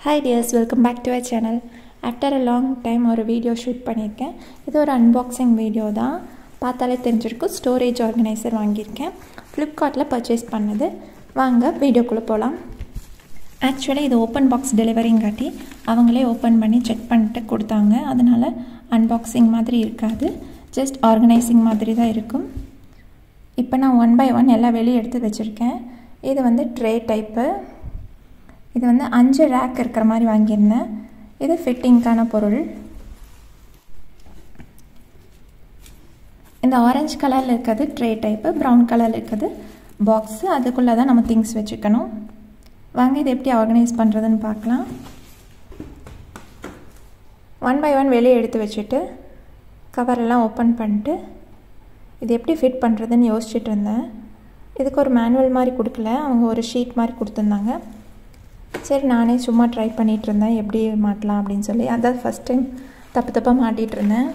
hi dears welcome back to our channel after a long time ஒரு video shoot பண்ணியிருக்கேன் இது ஒரு unboxing video தான் பார்த்தாலே தெரிஞ்சிருக்கும் ஸ்டோரேஜ் ஆர்கனைசர் வாங்கியிருக்கேன் ஃப்ளிப்கார்ட்டில் பர்ச்சேஸ் பண்ணது வாங்க வீடியோக்குள்ளே போகலாம் ஆக்சுவலி இது ஓப்பன் பாக்ஸ் டெலிவரிங்காட்டி அவங்களே ஓப்பன் பண்ணி செக் பண்ணிட்டு கொடுத்தாங்க அதனால் அன்பாக்சிங் மாதிரி இருக்காது ஜஸ்ட் ஆர்கனைசிங் மாதிரி தான் இருக்கும் இப்போ நான் ஒன் பை ஒன் எல்லாம் வெளியே எடுத்து வச்சுருக்கேன் இது வந்து ட்ரே டைப்பு இது வந்து அஞ்சு ரேக் இருக்கிற மாதிரி வாங்கியிருந்தேன் இது ஃபிட்டிங்க்கான பொருள் இந்த ஆரஞ்சு கலரில் இருக்கிறது ட்ரே டைப்பு ப்ரௌன் கலரில் இருக்கிறது பாக்ஸு அதுக்குள்ளே தான் நம்ம திங்ஸ் வச்சுக்கணும் வாங்க இது எப்படி ஆர்கனைஸ் பண்ணுறதுன்னு பார்க்கலாம் ஒன் பை ஒன் வெளியே எடுத்து வச்சுட்டு கவரெல்லாம் ஓப்பன் பண்ணிட்டு இது எப்படி ஃபிட் பண்ணுறதுன்னு யோசிச்சுட்டு இருந்தேன் இதுக்கு ஒரு மேனுவல் மாதிரி கொடுக்கல அவங்க ஒரு ஷீட் மாதிரி கொடுத்துருந்தாங்க சரி நானே சும்மா ட்ரை பண்ணிகிட்டு இருந்தேன் எப்படி மாட்டலாம் அப்படின்னு சொல்லி அதான் ஃபஸ்ட் டைம் தப்பு தப்பாக மாட்டிகிட்டு இருந்தேன்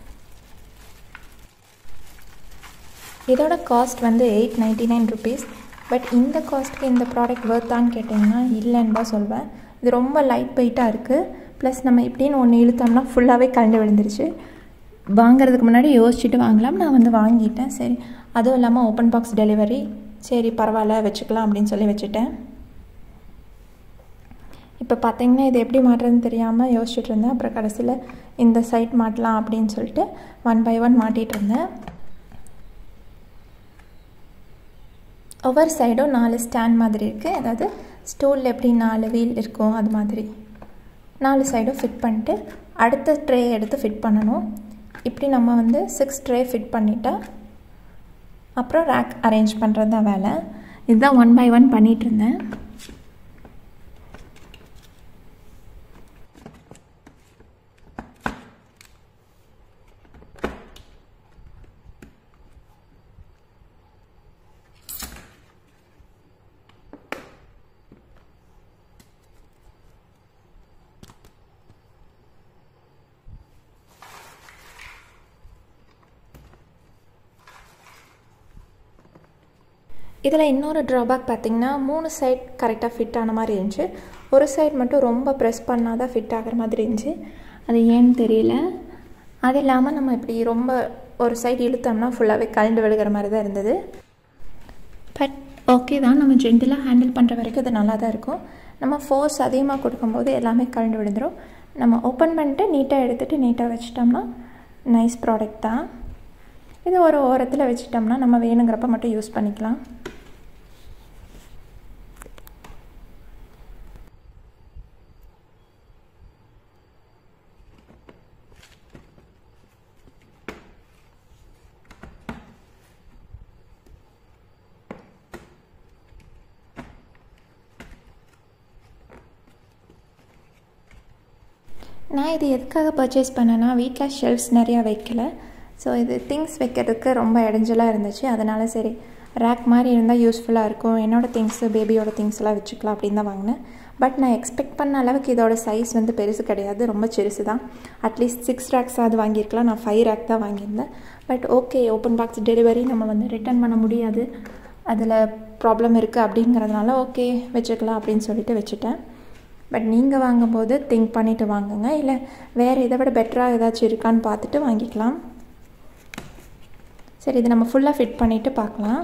இதோட காஸ்ட் வந்து eight ninety nine rupees but இந்த காஸ்ட்டுக்கு இந்த ப்ராடக்ட் ஒர்த்தான்னு கேட்டிங்கன்னா இல்லைன்னு தான் சொல்வேன் இது ரொம்ப லைட் வெயிட்டாக இருக்குது ப்ளஸ் நம்ம இப்படின்னு ஒன்று இழுத்தோம்னா ஃபுல்லாகவே கலண்டு விழுந்துருச்சு வாங்குறதுக்கு முன்னாடி யோசிச்சுட்டு வாங்கலாம் நான் வந்து வாங்கிட்டேன் சரி அதுவும் இல்லாமல் ஓப்பன் பாக்ஸ் டெலிவரி சரி பரவாயில்ல வச்சுக்கலாம் அப்படின்னு சொல்லி வச்சுட்டேன் இப்போ பார்த்தீங்கன்னா இது எப்படி மாட்டுறதுன்னு தெரியாமல் யோசிச்சுட்டு இருந்தேன் அப்புறம் கடைசியில் இந்த சைட் மாட்டலாம் அப்படின்னு சொல்லிட்டு ஒன் பை ஒன் மாட்டிகிட்டு இருந்தேன் ஒவ்வொரு சைடும் நாலு ஸ்டாண்ட் மாதிரி இருக்குது அதாவது ஸ்டூலில் எப்படி நாலு வீல் இருக்கும் அது மாதிரி நாலு சைடும் ஃபிட் பண்ணிட்டு அடுத்த ட்ரே எடுத்து ஃபிட் பண்ணணும் இப்படி நம்ம வந்து சிக்ஸ் ட்ரே ஃபிட் பண்ணிட்டா அப்புறம் ரேக் அரேஞ்ச் பண்ணுறது தான் வேலை இதுதான் ஒன் பை ஒன் பண்ணிகிட்டு இருந்தேன் இதில் இன்னொரு ட்ராபேக் பார்த்திங்கன்னா மூணு சைட் கரெக்டாக ஃபிட் ஆன மாதிரி இருந்துச்சு ஒரு சைட் மட்டும் ரொம்ப ப்ரெஸ் பண்ணால் தான் ஃபிட் ஆகிற மாதிரி இருந்துச்சு அது ஏன்னு தெரியல அது இல்லாமல் நம்ம இப்படி ரொம்ப ஒரு சைடு இழுத்தோம்னா ஃபுல்லாகவே கலண்டு விழுகிற மாதிரி தான் இருந்தது பட் ஓகே தான் நம்ம ஜென்டிலாக ஹேண்டில் பண்ணுற வரைக்கும் இது நல்லா தான் இருக்கும் நம்ம ஃபோர்ஸ் அதிகமாக கொடுக்கும்போது எல்லாமே கலண்டு விழுந்துடும் நம்ம ஓப்பன் பண்ணிட்டு நீட்டாக எடுத்துகிட்டு நீட்டாக வச்சிட்டோம்னா நைஸ் ப்ராடக்ட் தான் இது ஒரு ஓரத்தில் வச்சிட்டோம்னா நம்ம வேணுங்கிறப்ப மட்டும் யூஸ் பண்ணிக்கலாம் நான் இது எதுக்காக பர்ச்சேஸ் பண்ணேன்னா வீட்டில் ஷெல்ஃப்ஸ் நிறையா வைக்கல ஸோ இது திங்ஸ் வைக்கிறதுக்கு ரொம்ப இடைஞ்சலாக இருந்துச்சு அதனால் சரி ரேக் மாதிரி இருந்தால் யூஸ்ஃபுல்லாக இருக்கும் என்னோடய திங்ஸு பேபியோட திங்ஸ் எல்லாம் வச்சுக்கலாம் அப்படின்னு தான் வாங்கினேன் பட் நான் எக்ஸ்பெக்ட் பண்ண அளவுக்கு இதோட சைஸ் வந்து பெருசு கிடையாது ரொம்ப சிறுசு தான் அட்லீஸ்ட் சிக்ஸ் ரேக்ஸாவது வாங்கியிருக்கலாம் நான் ஃபைவ் ரேக் தான் வாங்கியிருந்தேன் but okay open box delivery நம்ம வந்து ரிட்டர்ன் பண்ண முடியாது அதில் ப்ராப்ளம் இருக்குது அப்படிங்கிறதுனால ஓகே வச்சுக்கலாம் அப்படின்னு சொல்லிட்டு வச்சுட்டேன் பட் நீங்கள் வாங்கும்போது திங்க் பண்ணிவிட்டு வாங்குங்க இல்லை வேறு இதை விட பெட்டராக ஏதாச்சும் இருக்கான்னு பார்த்துட்டு வாங்கிக்கலாம் சரி இது நம்ம ஃபுல்லாக ஃபிட் பண்ணிவிட்டு பார்க்கலாம்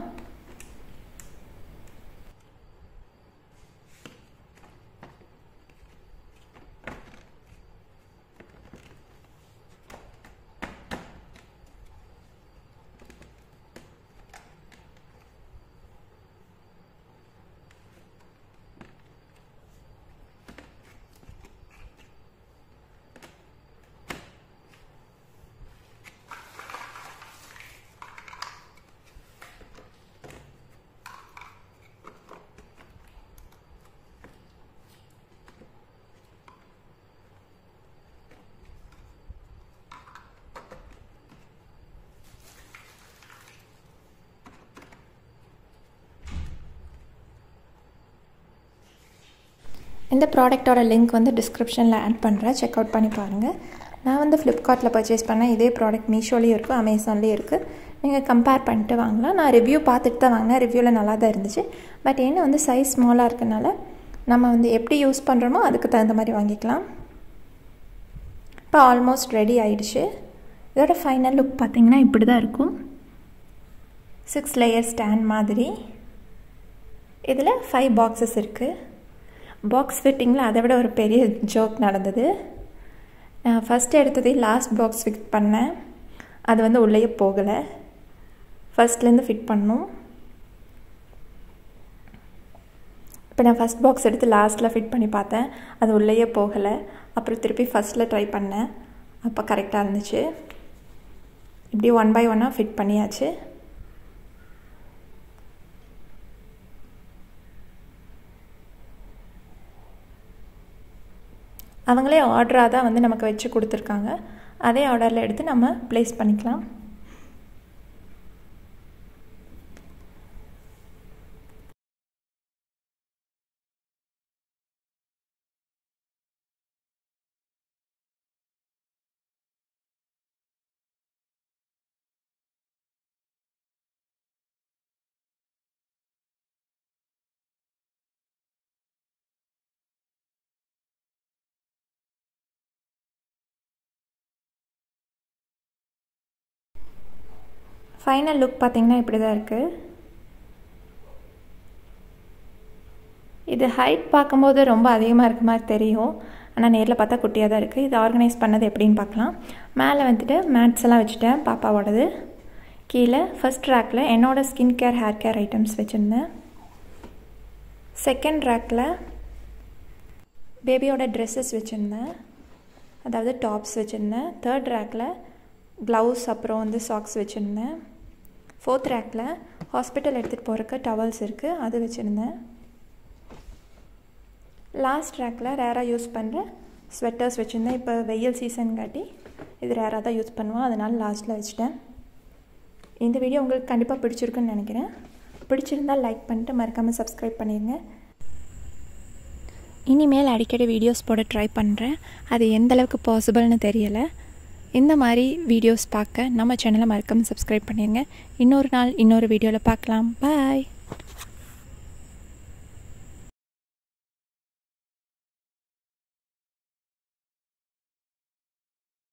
இந்த ப்ராடக்டோட லிங்க் வந்து டிஸ்கிரிப்ஷனில் ஆட் பண்ணுறேன் செக் அவுட் பண்ணி பாருங்கள் நான் வந்து ஃப்ளிப்கார்ட்டில் பர்ச்சேஸ் பண்ணேன் இதே ப்ராடக்ட் மீஷோலேயும் இருக்குது அமேசான்லேயும் இருக்குது நீங்கள் கம்பேர் பண்ணிட்டு வாங்கலாம் நான் ரிவ்யூ பார்த்துட்டு தான் வாங்கினேன் ரிவ்யூவில் நல்லா தான் இருந்துச்சு பட் என்ன வந்து சைஸ் ஸ்மாலாக இருக்கனால நம்ம வந்து எப்படி யூஸ் பண்ணுறோமோ அதுக்கு தகுந்த மாதிரி வாங்கிக்கலாம் இப்போ ஆல்மோஸ்ட் ரெடி ஆயிடுச்சு இதோட ஃபைனல் லுக் பார்த்திங்கன்னா இப்படி தான் இருக்கும் சிக்ஸ் லேயர் ஸ்டாண்ட் மாதிரி இதில் ஃபைவ் பாக்ஸஸ் இருக்குது பாக்ஸ் ஃபிட்டிங்கில் அதை விட ஒரு பெரிய ஜோக் நடந்தது நான் ஃபஸ்ட்டு எடுத்ததே லாஸ்ட் பாக்ஸ் ஃபிட் பண்ணேன் அது வந்து உள்ளேயே போகலை ஃபஸ்ட்லேருந்து ஃபிட் பண்ணும் இப்போ நான் ஃபஸ்ட் பாக்ஸ் எடுத்து லாஸ்ட்டில் ஃபிட் பண்ணி பார்த்தேன் அது உள்ளேயே போகலை அப்புறம் திருப்பி ஃபஸ்ட்டில் ட்ரை பண்ணேன் அப்போ கரெக்டாக இருந்துச்சு இப்படி ஒன் பை ஒன்னாக ஃபிட் பண்ணியாச்சு அவங்களே ஆர்டராக தான் வந்து நமக்கு வச்சு கொடுத்துருக்காங்க அதே ஆர்டரில் எடுத்து நம்ம ப்ளேஸ் பண்ணிக்கலாம் ஃபைனல் லுக் பார்த்திங்கன்னா இப்படி தான் இருக்குது இது ஹைட் பார்க்கும்போது ரொம்ப அதிகமாக இருக்க மாதிரி தெரியும் ஆனால் நேரில் பார்த்தா குட்டியாக தான் இருக்குது இது ஆர்கனைஸ் பண்ணது எப்படின்னு பார்க்கலாம் மேலே வந்துட்டு மேட்ஸ் எல்லாம் வச்சுட்டேன் பாப்பாவோடது கீழே ஃபஸ்ட் ரேக்கில் என்னோடய skin care hair care items வச்சுருந்தேன் செகண்ட் ரேக்கில் பேபியோட ட்ரெஸ்ஸஸ் வச்சுருந்தேன் அதாவது டாப்ஸ் வச்சுருந்தேன் தேர்ட் ரேக்கில் க்ளவுஸ் அப்புறம் வந்து சாக்ஸ் வச்சுருந்தேன் ஃபோர்த் ரேக்கில் ஹாஸ்பிட்டல் எடுத்துகிட்டு போகிறக்கு டவல்ஸ் இருக்குது அது வச்சுருந்தேன் லாஸ்ட் ரேக்கில் ரேராக யூஸ் பண்ணுற ஸ்வெட்டர்ஸ் வச்சுருந்தேன் இப்போ வெயில் சீசன் காட்டி இது ரேராக தான் யூஸ் பண்ணுவோம் அதனால் லாஸ்ட்டில் வச்சுட்டேன் இந்த வீடியோ உங்களுக்கு கண்டிப்பாக பிடிச்சிருக்குன்னு நினைக்கிறேன் பிடிச்சிருந்தால் லைக் பண்ணிட்டு மறக்காமல் சப்ஸ்கிரைப் பண்ணிடுங்க இனிமேல் அடிக்கடி வீடியோஸ் போட ட்ரை பண்ணுறேன் அது எந்த அளவுக்கு பாசிபிள்னு தெரியலை இந்த மாதிரி வீடியோஸ் பார்க்க நம்ம சேனலை மறக்காமல் சப்ஸ்கிரைப் பண்ணிடுங்க இன்னொரு நாள் இன்னொரு வீடியோவில் பார்க்கலாம் பாய்